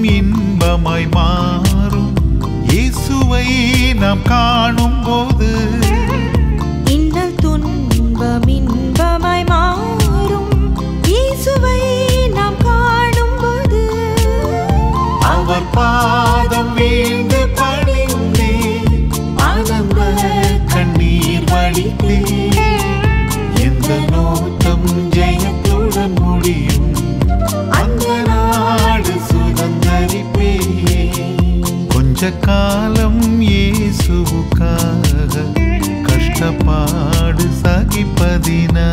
இன்பமாய் மாறும் இயேசுவை நாம் காணும் போது இன்னல் துன்பம் இன்பமாய் மாறும் இயேசுவை நாம் காணும்போது அவர் பாதம் வீழ்ந்து பணிந்தே ஆனந்த கண்ணீர் வடித்தே எந்த நோக்கம் ஜெயத்துடன் முடியும் அந்த நாடு சுதந்தரிப்பே கொஞ்ச காலம் இயேசுவுக்காக கஷ்டப்பாடு சகிப்பதினா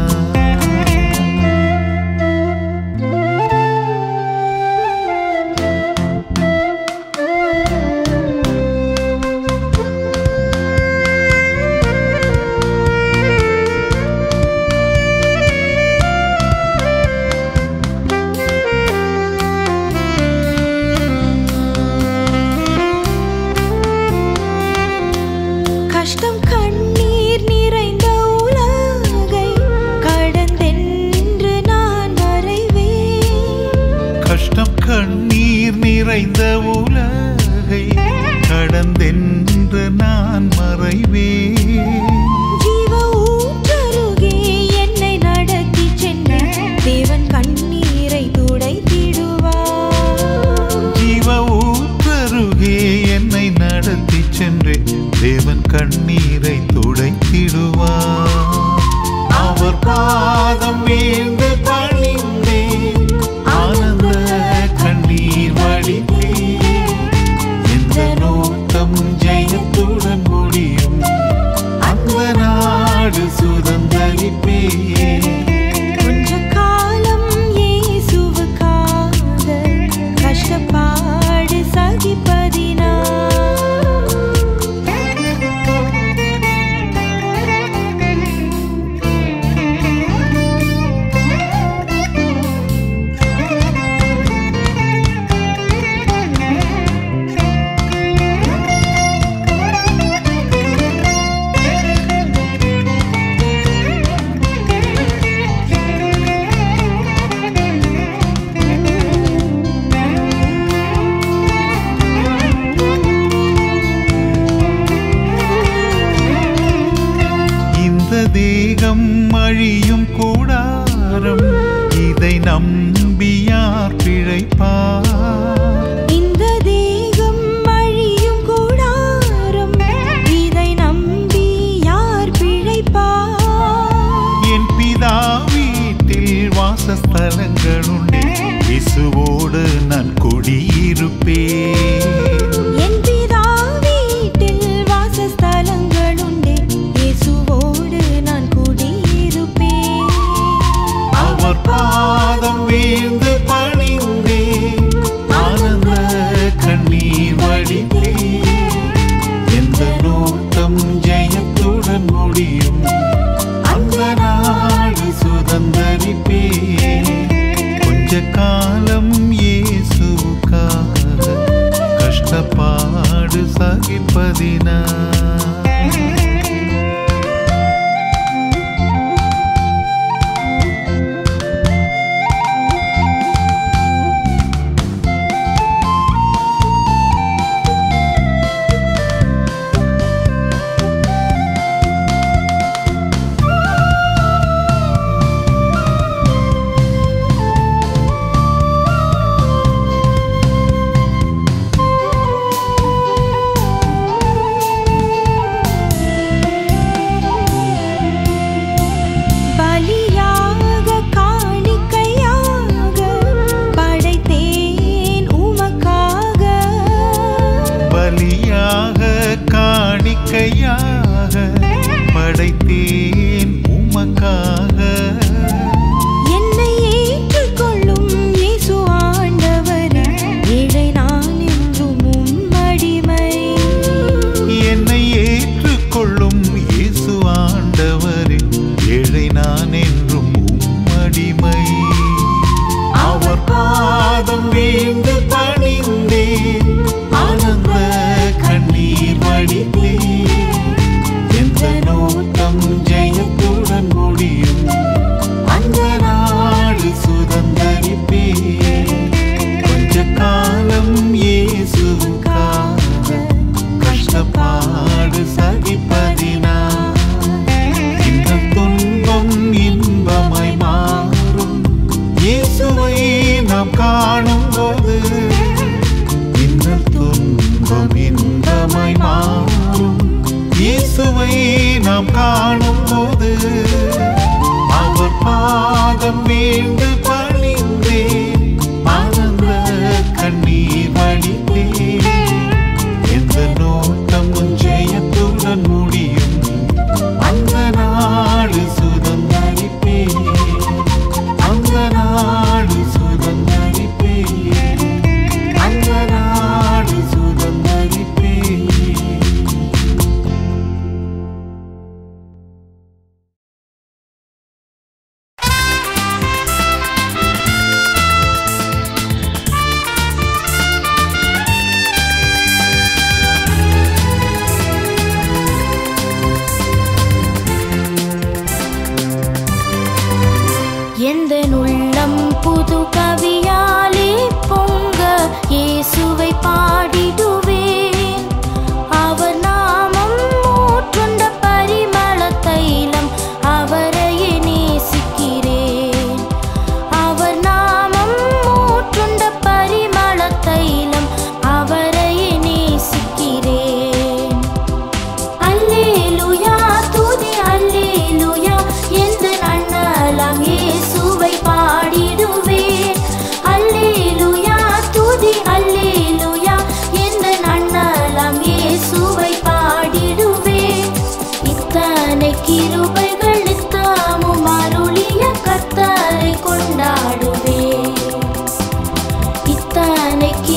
கஷ்டம் கண்ணீர் நிறைந்த உலகை கடந்தென்று நான் வரைவேன் கஷ்டம் கண்ணீர் நிறைந்த உலகை கடந்தென்று நான் மறைவேன் ஜீவ ஊற்றருகே என்னை நடத்தி சென்ற தேவன் கண்ணீரை துடைத்திடுவார் ஜீவ ஊற்றருகே என்னை நடத்தி சென்றே தேவன் கண்ணீரை துடைத்திடுவார் அவர் பாதம் வீழ்ந்து பணிந்தே ஆனந்த கண்ணீர் வடித்தே எந்த நோக்கம் ஜெயத்துடன் முடியும் அந்த நாடு சுதந்தரிப்பே கொஞ்ச காலம் இயேசுவுக்காக கஷ்டப்பாடு சகிப்பதினா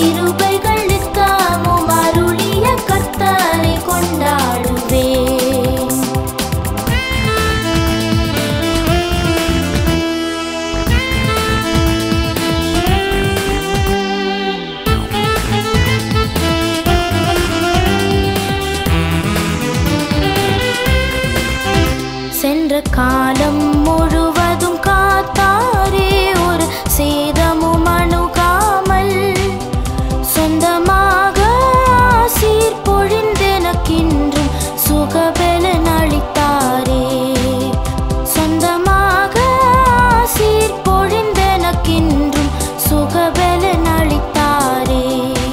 கிருபைகள் நித்தமும் அருளிய கர்த்தரை கொண்டாடுவேன் சென்ற காலம் முழுவதும் காத்தாரே ஒரு சேதமும் அணுகாமல் சொந்தமாக ஆசீர் பொழிந்தெனக்கின்றும் சுகபலன் அளித்தாரே சொந்தமாக ஆசீர் பொழிந்தெனக்கின்றும் சுகபலன் அளித்தாரே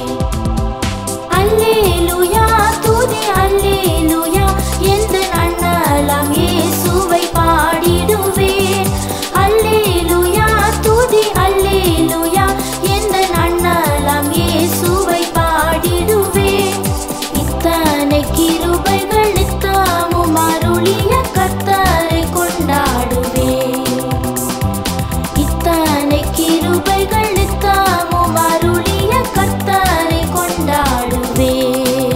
அல்லேலூயா துதி அல்லேலூயா எந்த அண்ணலாம் இயேசுவை பாடிடுவேன் அல்லேலூயா துதி அல்லேலூயா எந்த அண்ணலாம் இயேசுவை பாடிடுவேன் இத்தனை கிருபைகள் நித்தமும் அருளிய கர்த்தரை கொண்டாடுவேன் இத்தனை கிருபைகள் நித்தமும் அருளிய கர்த்தரை கொண்டாடுவேன்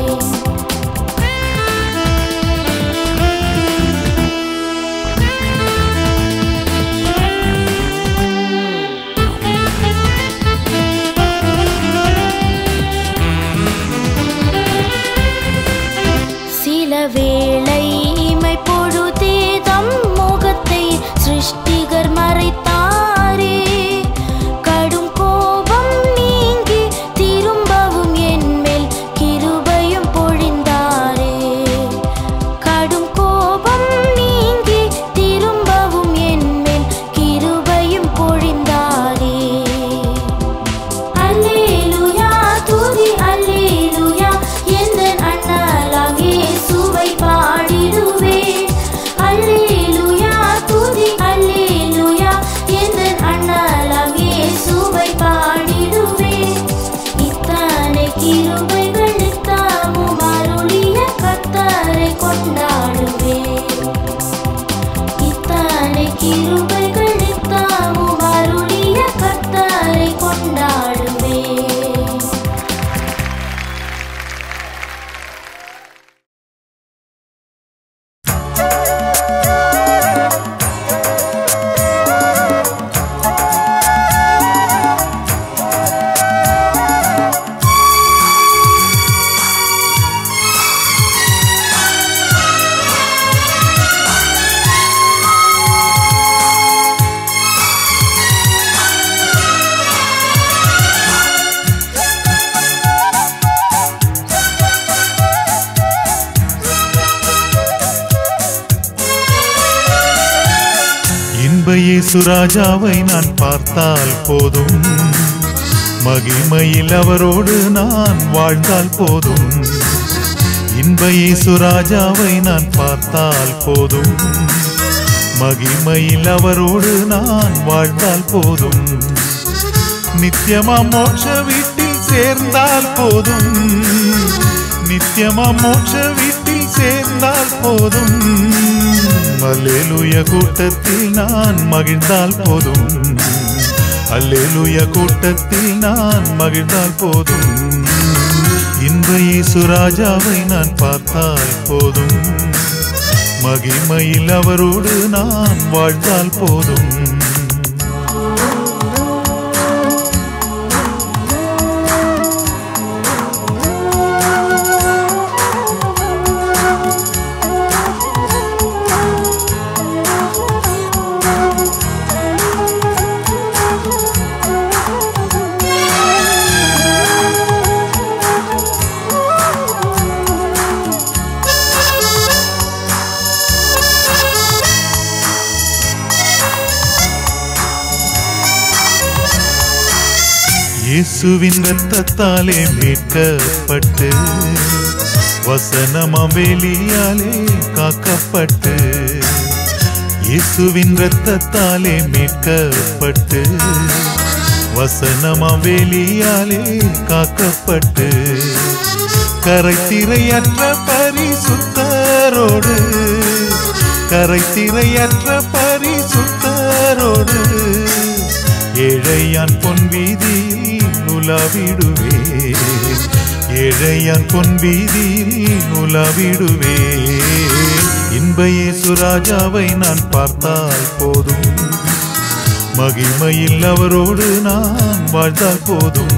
சில வேளை இமை பொழுதே தம் முகத்தை சிருஷ்டிகர் மறைத்தாரே கடும் கோபம் நீங்கி திரும்பவும் என்மேல் கிருபையும் பொழிந்தாரே கடும் கோபம் நீங்கி திரும்பவும் என்மேல் கிருபையும் பொழிந்தாரே அல்லேலூயா துதி அல்லேலூயா எந்த அண்ணலாம் இயேசுவை பாடிடுவேன் அல்லேலூயா துதி அல்லேலூயா எந்த அண்ணலாம் இயேசுவை பாடிடுவேன் இத்தனை கிருபைகள் நித்தமும் அருளிய கர்த்தரை கொண்டாடுவேன் இத்தனை கிருபைகள் நித்தமும் அருளிய கர்த்தரை கொண்டாடுவேன் இன்ப இயேசு ராஜாவை நான் பார்த்தால் போதும் மகிமையில் அவரோடு நான் வாழ்ந்தால் போதும் இன்ப இயேசு ராஜாவை நான் பார்த்தால் போதும் மகிமையில் அவரோடு நான் வாழ்ந்தால் போதும் நித்தியமா மோட்ச வீட்டில் சேர்ந்தால் போதும் நித்தியமா மோட்ச வீட்டில் சேர்ந்தால் போதும் அல்லேலூய கூட்டத்தில் நான் மகிழ்ந்தால் போதும் அல்லேலூய கூட்டத்தில் நான் மகிழ்ந்தால் போதும் இன்ப இயேசு ராஜாவை நான் பார்த்தால் போதும் மகிமையில் அவரோடு நான் வாழ்ந்தால் போதும் இயேசுவின் ரத்தத்தாலே மீட்கப்பட்டு வசனமாம் வேலியாலே காக்கப்பட்டு இயேசுவின் ரத்தத்தாலே மீட்கப்பட்டு வசனமாம் வேலியாலே காக்கப்பட்டு கரைத்திரையற்ற பரிசுத்தரோடு கரைத்திரையற்ற பரிசுத்தரோடு ஏழையான் பொன் வீதியில் உலாவிடுவேன் ஏழையான் பொன் வீதியில் உலாவிடுவேன் இன்பையே சுராஜாவை நான் பார்த்தால் போதும் மகிமையில் அவரோடு நான் வாழ்ந்தால் போதும்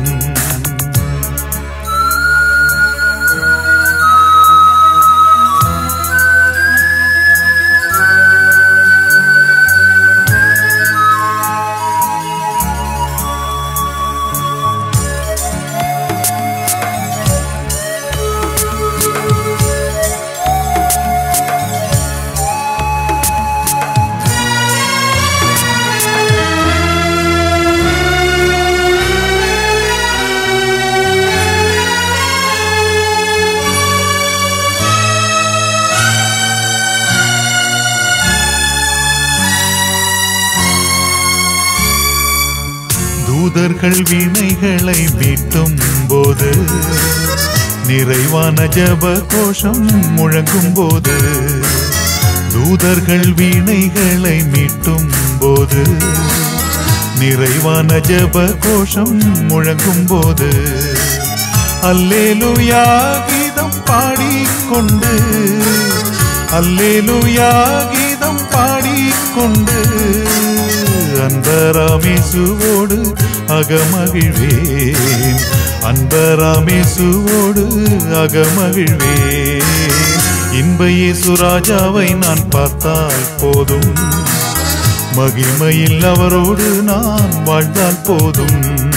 தூதர்கள் வீணைகளை மீட்டும் போது நிறைவான ஜப கோஷம் முழங்கும் போது தூதர்கள் வீணைகளை மீட்டும் போது நிறைவான ஜப கோஷம் முழங்கும் போது அல்லேலுயா கீதம் பாடிக்கொண்டு அல்லேலுயா கீதம் பாடிக்கொண்டு அன்பராமேசுவோடு அகமகிழ்வேன் அன்பராமேசுவோடு அகமகிழ்வேன் இன்ப இயேசுராஜாவை நான் பார்த்தால் போதும் மகிமையில் அவரோடு நான் வாழ்ந்தால் போதும்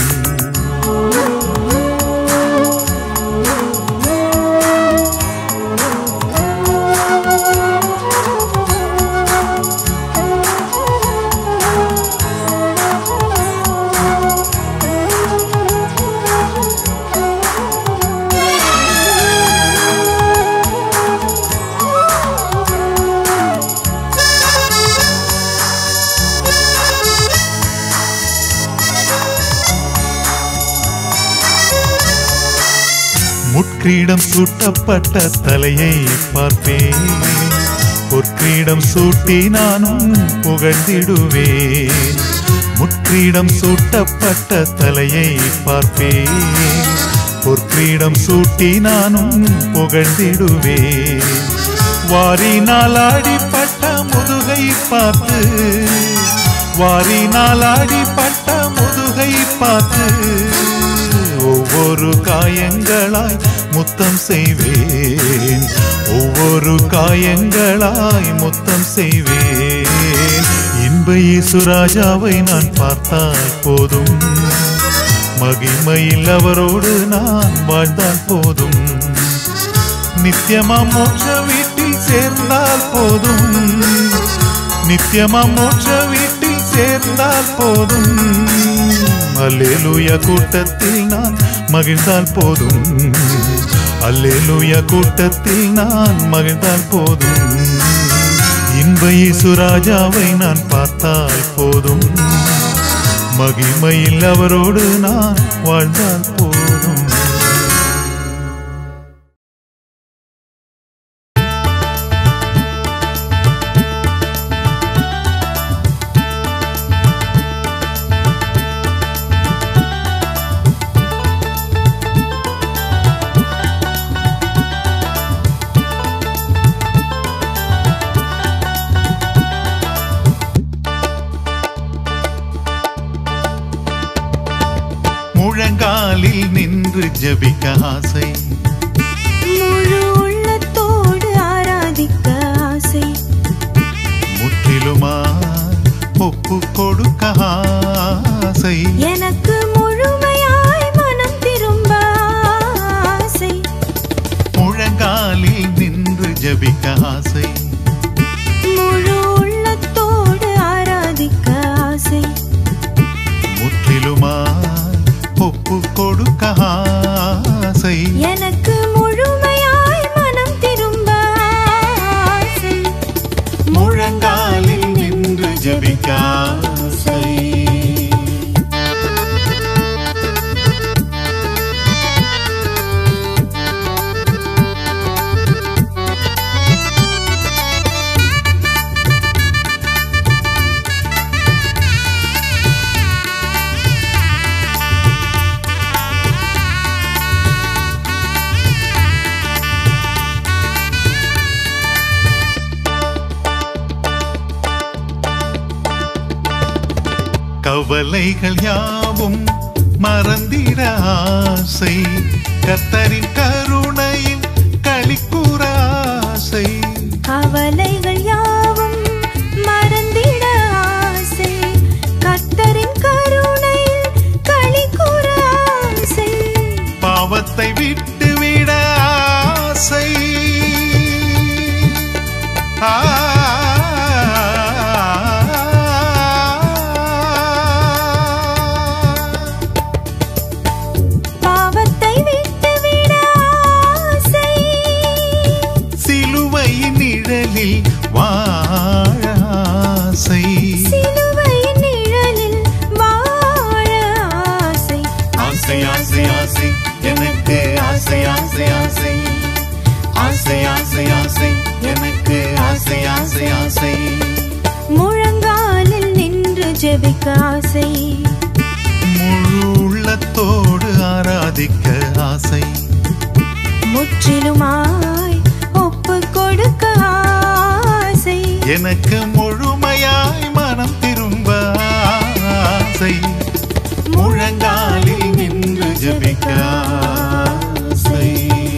முட்கிரீடம் சூட்டப்பட்ட தலையை பார்ப்பேன் பொற்கிரீடம் சூட்டி நானும் புகழ்ந்திடுவேன் முட்கிரீடம் சூட்டப்பட்ட தலையை பார்ப்பேன் பொற்கிரீடம் சூட்டி நானும் புகழ்ந்திடுவேன் வாரினால் ஆடிப்பட்ட முதுகை பார்த்து வாரினால் ஆடிப்பட்ட முதுகை பார்த்து ஒவ்வொரு காயங்களாய் முத்தம் செய்வேன் ஒவ்வொரு காயங்களாய் முத்தம் செய்வேன் இன்ப இயேசுராஜாவை நான் பார்த்தால் போதும் மகிமையில் அவரோடு நான் வாழ்ந்தால் போதும் நித்தியமா மோட்ச வீட்டில் சேர்ந்தால் போதும் நித்தியமா மோட்ச வீட்டில் சேர்ந்தால் போதும் அல்லேலூயா கூட்டத்தில் நான் மகிழ்ந்தால் போதும் அல்லேலூயா கூட்டத்தில் நான் மகிழ்ந்தால் போதும் இன்ப இயேசுராஜாவை நான் பார்த்தால் போதும் மகிமையில் அவரோடு நான் வாழ்ந்தால் போதும் முழங்காலில் நின்று ஜபிக்க ஆசை முழு உள்ளத்தோடு ஆராதிக்க ஆசை முற்றிலுமா ஒப்பு கொடுக்க ஆசை எனக்கு முழுமையாய் மனம் திரும்ப ஆசை முழங்காலில் நின்று ஜபிக்க ஆசை முழு உள்ளத்தோடு ஆராதிக்க ஆசை முற்றிலுமா ஒப்பு கொடுக்க ஆசை எனக்கு முழுமையாய் மனம் திரும்ப ஆசை முழங்காலில் நின்று ஜபிக்க ஆசை கவலைகள் யாவும் மறந்திட ஆசை கர்த்தரின் கருணையில் களிக்கூற ஆசை கவலைகள் யாவும் மறந்திட ஆசை கர்த்தரின் கருணையில் களி கூற ஆசை பாவத்தை விட்டு விட ஆசை ஆ பாவத்தை விட்டு விட ஆசை சிலுவையின் நிழலில் வாழ ஆசை சிலுவையின் நிழலில் வாழ ஆசை ஆசை ஆசை ஆசை எனக்கு ஆசை ஆசை ஆசை ஆசை ஆசை ஆசை எனக்கு ஆசை ஆசை ஆசை முழங்காலில் நின்று ஜெபிக்க ஆசை முழு உள்ளத்தோடு ஆராதிக்க ஆசை முற்றிலுமாய் ஒப்பு கொடுக்க ஆசை எனக்கு முழுமையாய் மனம் திரும்ப ஆசை முழங்காலில் நின்று ஜெபிக்க ஆசை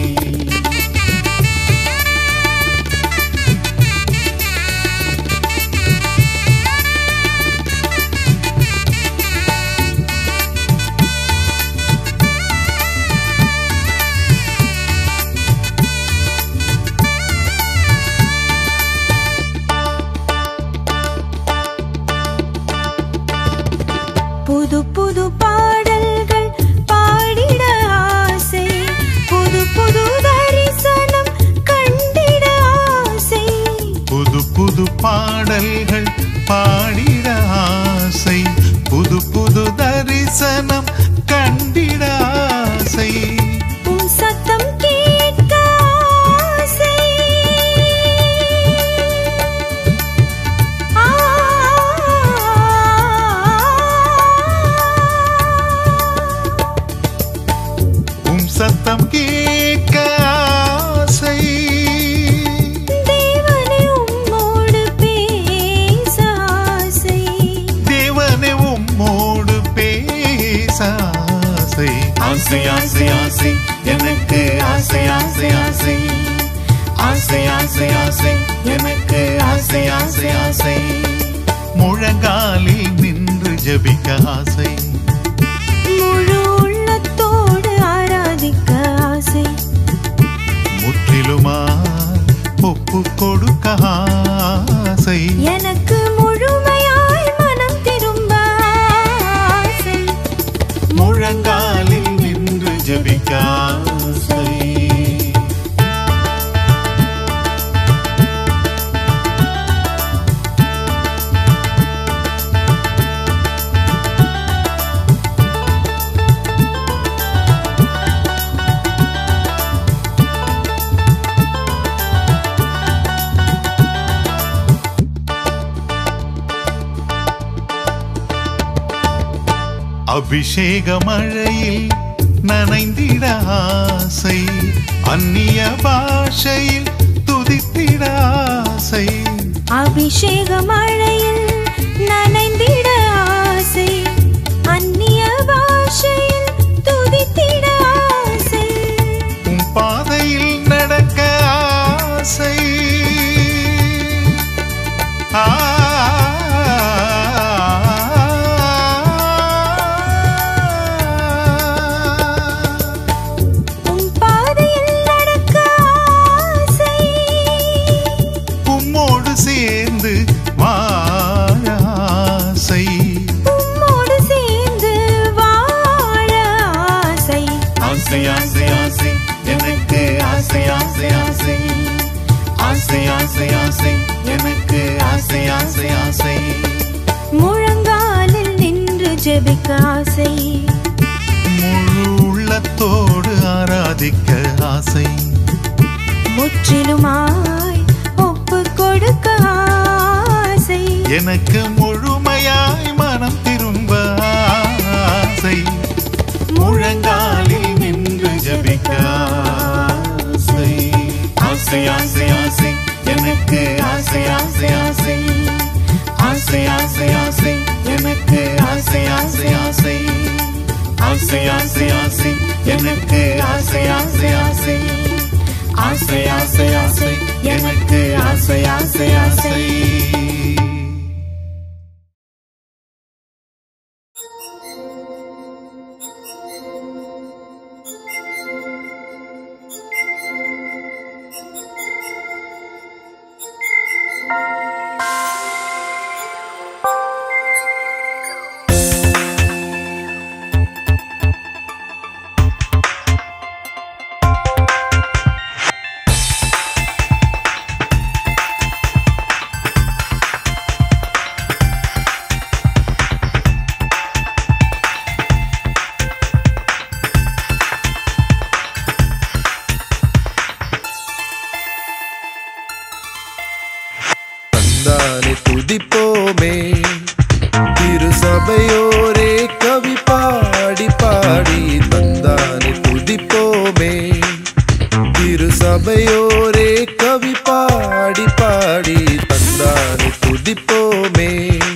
புது புது பாடல்கள் பாடிட ஆசை புது புது தரிசனம் கண்டிட ஆசை புது புது பாடல்கள் பாடிட ஆசை புது புது தரிசனம் கண்டிட ஆசை உன் சத்தம் கேட்க ஆசை ஆ உம் சத்தம் கேட்க ஆசை தேவனே உம்மோடு பேச ஆசை தேவனே உம்மோடு பேச ஆசை ஆசை ஆசை ஆசை எனக்கு ஆசை ஆசை ஆசை ஆசை ஆசை ஆசை எனக்கு ஆசை ஆசை ஆசை முழங்காலில் நின்று ஜெபிக்க ஆசை முழு உள்ளத்தோடு ஆராதிக்க ஆசை முற்றிலுமாய் ஒப்பு கொடுக்க ஆசை எனக்கு முழுமையாய் மனம் திரும்ப ஆசை முழங்காலில் நின்று ஜெபிக்க ஆசை அபிஷேக மழையில் நனைந்திட ஆசை அந்நிய பாஷையில் துதித்திட ஆசை அபிஷேக மழையில் நனைந்திட ஆசை அந்நிய பாஷையில் துதித்திட ஆசை உம் பாதையில் நடக்க ஆசை ஆ உன் பாதையில் நடக்க ஆசை உம்மோடு சேர்ந்து வாழ ஆசை உம்மோடு சேர்ந்து வாழ ஆசை ஆசை ஆசை ஆசை எனக்கு ஆசை ஆசை ஆசை ஆசை ஆசை ஆசை எனக்கு ஆசை ஆசை ஆசை முழங்காலில் நின்று ஜெபிக்க ஆசை முழு உள்ளத்தோடு ஆராதிக்க ஆசை முற்றிலுமாய் ஒப்பு கொடுக்க ஆசை எனக்கு முழுமையாய் மனம் திரும்ப ஆசை முழங்காலில் நின்று ஜபிக்க ஆசை ஆசை ஆசை ஆசை எனக்கு ஆசை ஆசை ஆசை ஆசை ஆசை ஆசை எனக்கு ஆசை எனக்கு ஆசை ஆசை ஆசை ஆசை ஆசை ஆசை எனக்கு ஆசை ஆசை ஆசை தந்தானே துதிப்போமே திரு சபையோரே கவி பாடி பாடி தந்தானே துதிப்போமே திரு சபையோரே கவி பாடி பாடி தந்தானே துதிப்போமே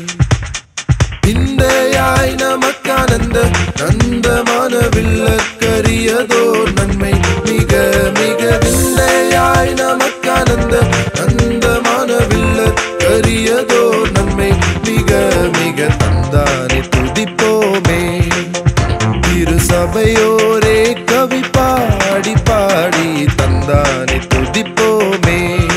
விந்தையாய் நமக்கானந்த நந்தமான வில்லக்கரியதோ நன்மை மிக மிக விந்தையாய் நமக்கானந்த நந்தமான வில்லக்கரியதோ நன்மை மிக மிக தந்தானே துதிப்போமே திரு சபையோரே கவி பாடி பாடி தந்தானே துதிப்போமே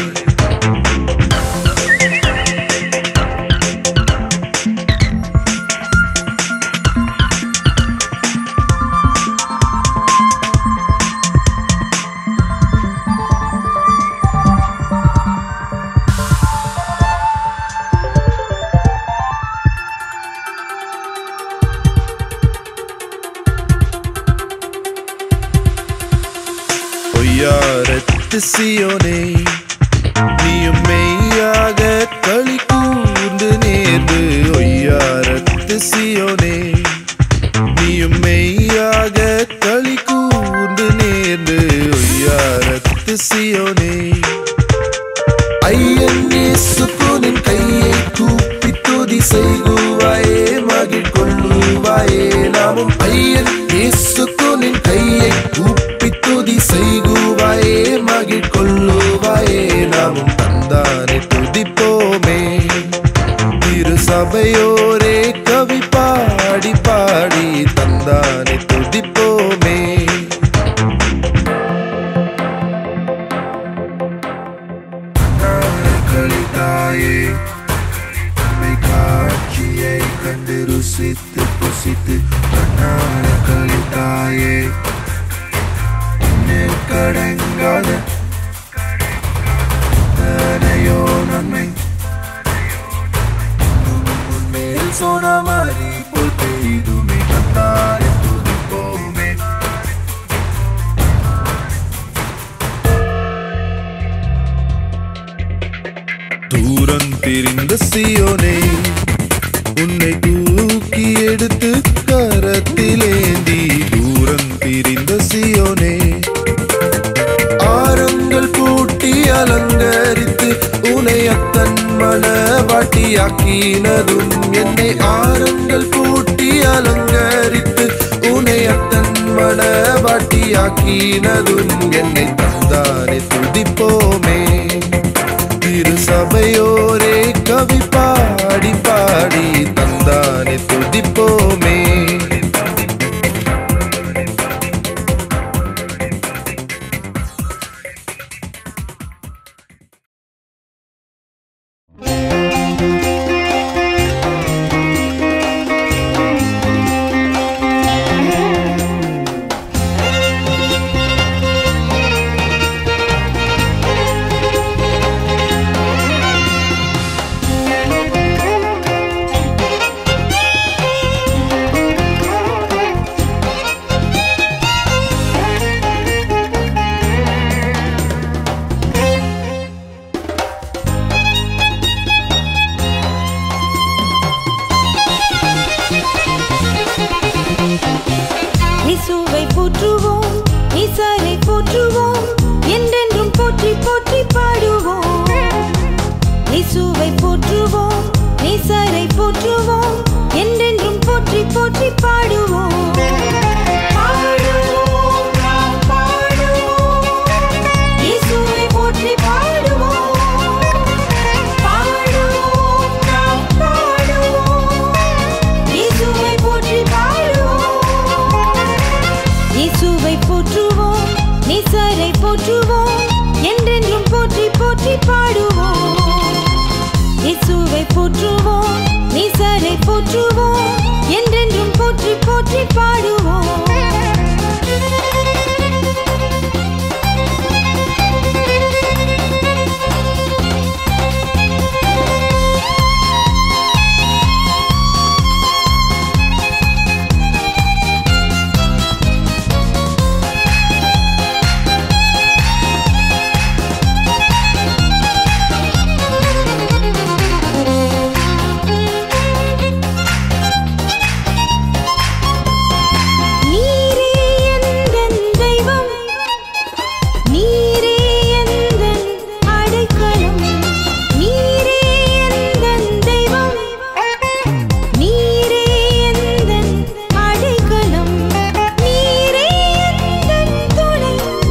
பொய்யாரத்து சியோனே நீயும் மெய்யாக களி கூர்ந்து நேர்ந்து ஒய்யாரத்து சியோனே நீயும் மெய்யாக களி கூர்ந்து நேர்ந்து ஒய்யாரத்து சியோனே ஐயன் இயேசுக்குனின் கையை கூப்பி துதி செய்குவாயே மகிழ் கொள்ளுவாயே நாமும் ஐயன் இயேசுக்குனின் கையை கூப்பி துதி செய்குவாயே மகிழ் கொள்ளுவாயே நாமும் தந்தானே துதிப்போமே திரு சபையோரே கவி பாடி பாடி தந்தானே துதிப்போமே களித்தாயே நம்மை காட்சியை கண்டு ருசித்து புசித்து கண்ணான களித்தாயே உன்னில் கடங்காத தனையோ நன்மை உன்மேல் சொன்ன மாதிரி போல் பெய்துமே கத்தாரே துதிப்போமே தூரம் திரிந்த சியோனே உன்னை தூக்கி எடுத்து கரத்திலேந்தி தூரம் திரிந்த சியோனே ஆரங்கள் பூட்டி அலங்கரித்து உனை அத்தன் மனவாட்டியாக்கினதும் என்னை ஆரங்கள் பூட்டி அலங்கரித்து உனை அத்தன் மனவாட்டியாக்கினதும் என்னை தந்தானே துதிப்போமே திரு சபையோரே கவி பாடி பாடி தந்தானே துதிப்போமே ஆ நேசரை போற்றுவோம் என்றென்றும் போற்றி போற்றி பாடுவோம் இயேசுவை போற்றுவோம் நேசரை போற்றுவோம் என்றென்றும் போற்றி போற்றி பாடுவோம் நீரே எந்தன் தெய்வம் நீரே எந்தன் அடைக்கலம் நீரே எந்தன் தெய்வம் நீரே எந்தன் அடைக்கலம் நீரே எந்தன் துணை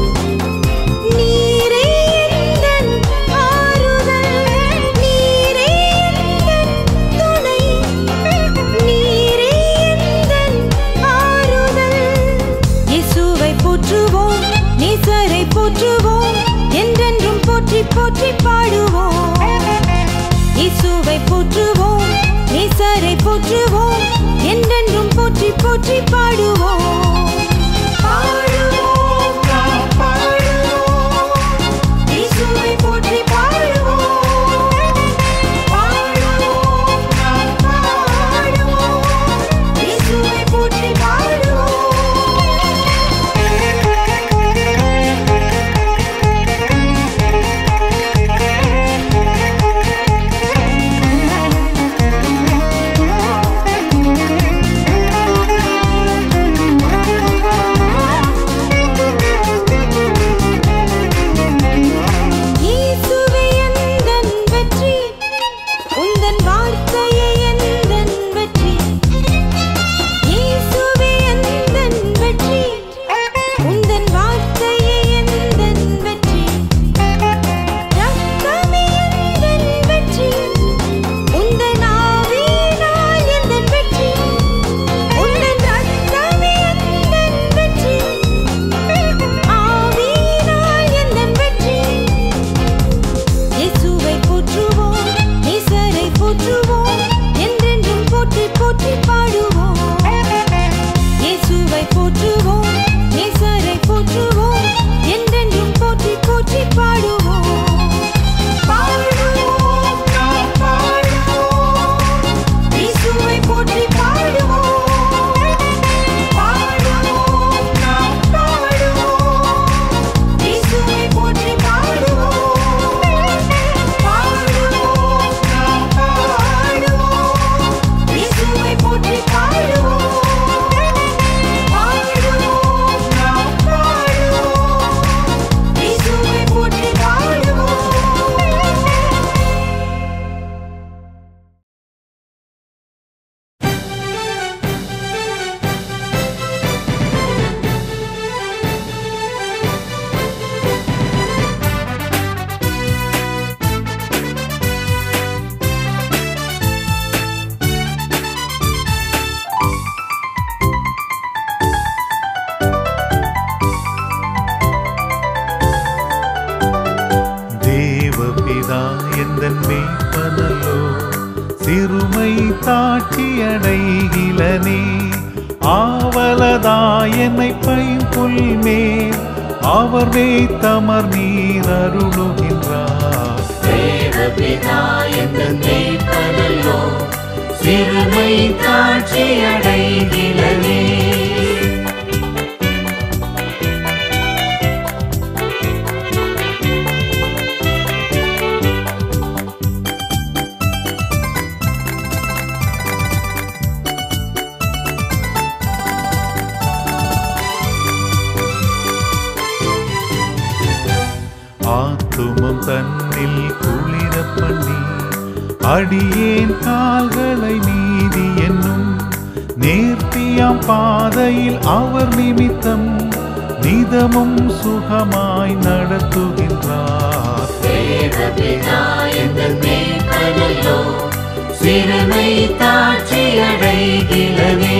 நீரே எந்தன் ஆறுதல் நீரே எந்தன் துணை நீரே எந்தன் ஆறுதல் இயேசுவை போற்றுவோம் நேசரை போற்றுவோம் என்றென்றும் போற்றி போற்றி பாடுவோம் இயேசுவை போற்றுவோம் நேசரை போற்றுவோம் என்றென்றும் போற்றி போற்றி பாடுவோம் பாடுவோம் நாம் பாடுவோம் இயேசுவை போற்றி பாடுவோம் பாடுவோம் நாம் பாடுவோம் இயேசுவை போற்றி பாடுவோம் இயேசுவே எந்தன் வெற்றி உந்தன் வார்த்தையே எந்தன் வெற்றி இயேசுவே எந்தன் வெற்றி உந்தன் வார்த்தையே எந்தன் வெற்றி ரத்தமே எந்தன் வெற்றி உந்தன் ஆவியினால் எந்தன் வெற்றி உந்தன் ரத்தமே எந்தன் வெற்றி ஆவியினால் எந்தன் வெற்றி இயேசுவை போற்றுவோம் நேசரை போற்றுவோம் என்றென்றும் போற்றி போற்றி பாடுவோம் இயேசுவை போற்றுவோம் நேசரை போற்றுவோம் என்றென்றும் போற்றி போற்றி பாடுவோம் பாடுவோம் நாம் பாடுவோம் இயேசுவை போற்றி பாடுவோம் பாடுவோம் நாம் பாடுவோம் இயேசுவை போற்றி பாடுவோம் பாடுவோம் நாம் பாடுவோம் இயேசுவை போற்றி பாடுவோம் பாடுவோம் நாம் பாடுவோம் இயேசுவை போற்றி பாடுவோம் தேவபிதா எந்தன் மேய்ப்பனல்லோ சிறுமை தாட்சியடைகிலனே ஆவலதா என்னை பைம்புல் மேல் அவர் மேய்த்தமர் நீர் அருளுகின்றார் தேவபிதா எந்தன் மேய்ப்பனல்லோ சிறுமை தாட்சி அடைகிறனே ஆத்துமம் தன்னில் குளிர பண்ணி அடியேன் கால்களை நீதி என்னும் நேர்த்தியாம் பாதையில் அவர் நிமித்தம் நிதமும் சுகமாய் நடத்துகின்றார் தேவபிதா எந்தன் மேய்ப்பனல்லோ சிறுமை தாட்சி அடைகிறனே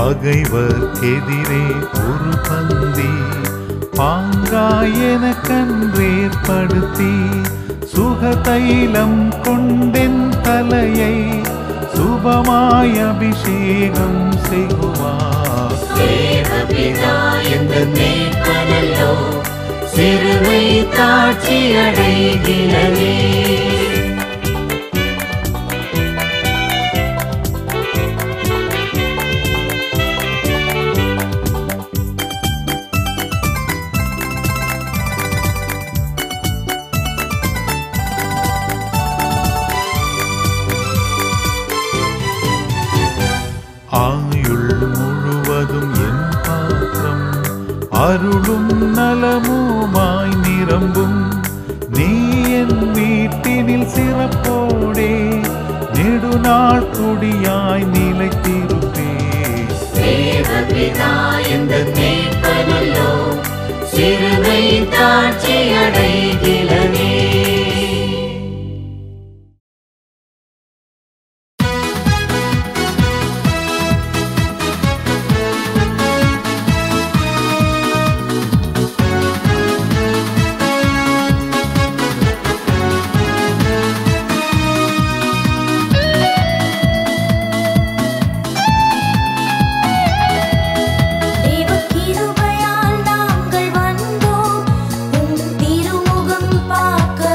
பகைவர்க்கெதிரே ஒரு பந்தி பாங்காயன கன்றேற்படுத்தி சுகதைலம் கொண்டென் தலையை சுபமாய் அபிஷேகம் செய்குவார் தேவபிதா எந்த மேற்பனல்லோ சிறுமை தாட்சி அடைகிறதே ஆயுள் முழுவதும் என் பாத்திரம் அருளும் நலமுமாய் நிரம்பும் நீ என் வீட்டினில் சிறப்போடே நெடுநாள் குடியாய் நிலைத்திருப்பே தேவபிதா எந்த மேற்பனல்லோ சிறுமை தாட்சி அடைகிறதே தேவக்கிருபையால் நாங்கள் வந்தோம் உம் திருமுகம் பார்க்க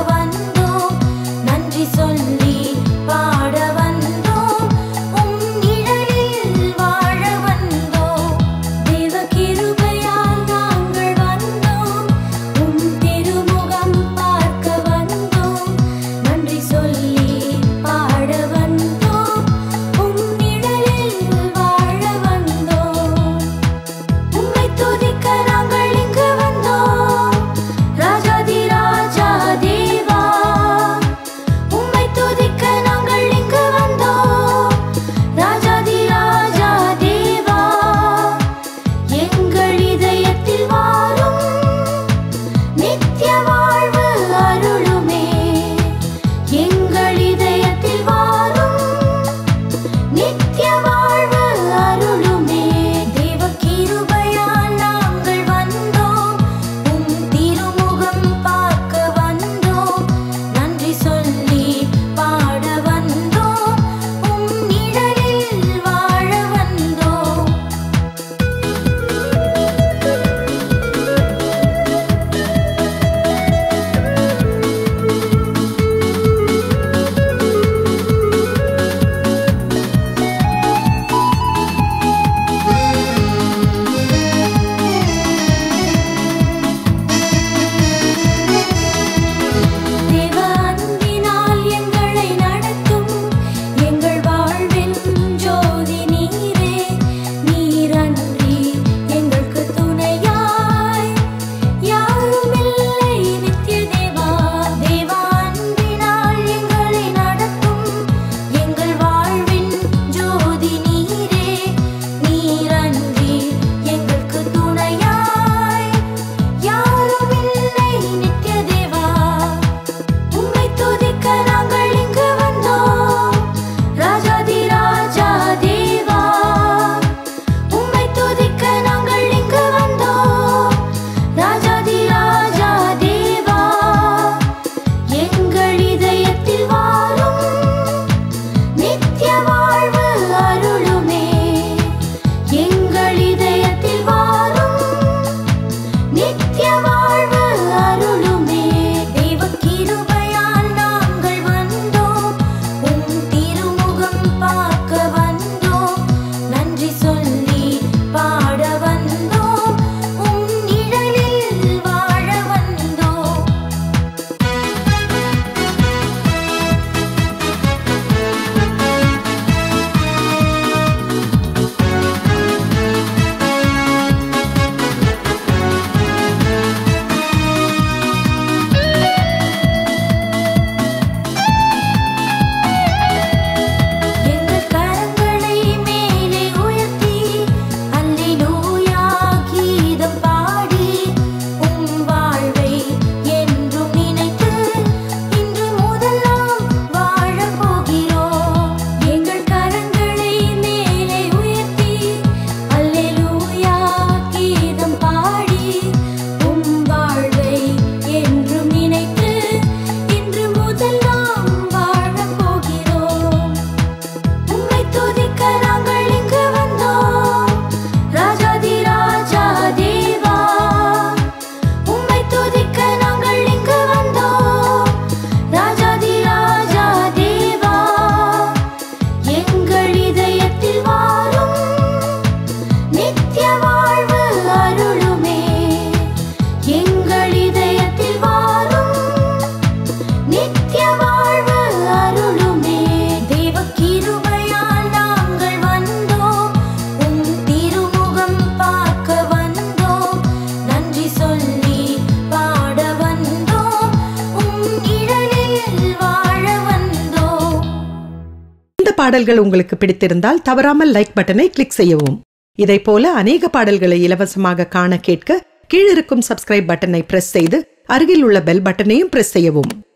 இந்த பாடல்கள் உங்களுக்கு பிடித்திருந்தால் தவறாமல் லைக் பட்டனை கிளிக் செய்யவும் இதைப் போல அநேக பாடல்களை இலவசமாக காண கேட்க கீழிருக்கும் சப்ஸ்கிரைப் பட்டனை பிரஸ் செய்து அருகில் உள்ள பெல் பட்டனையும் பிரஸ் செய்யவும்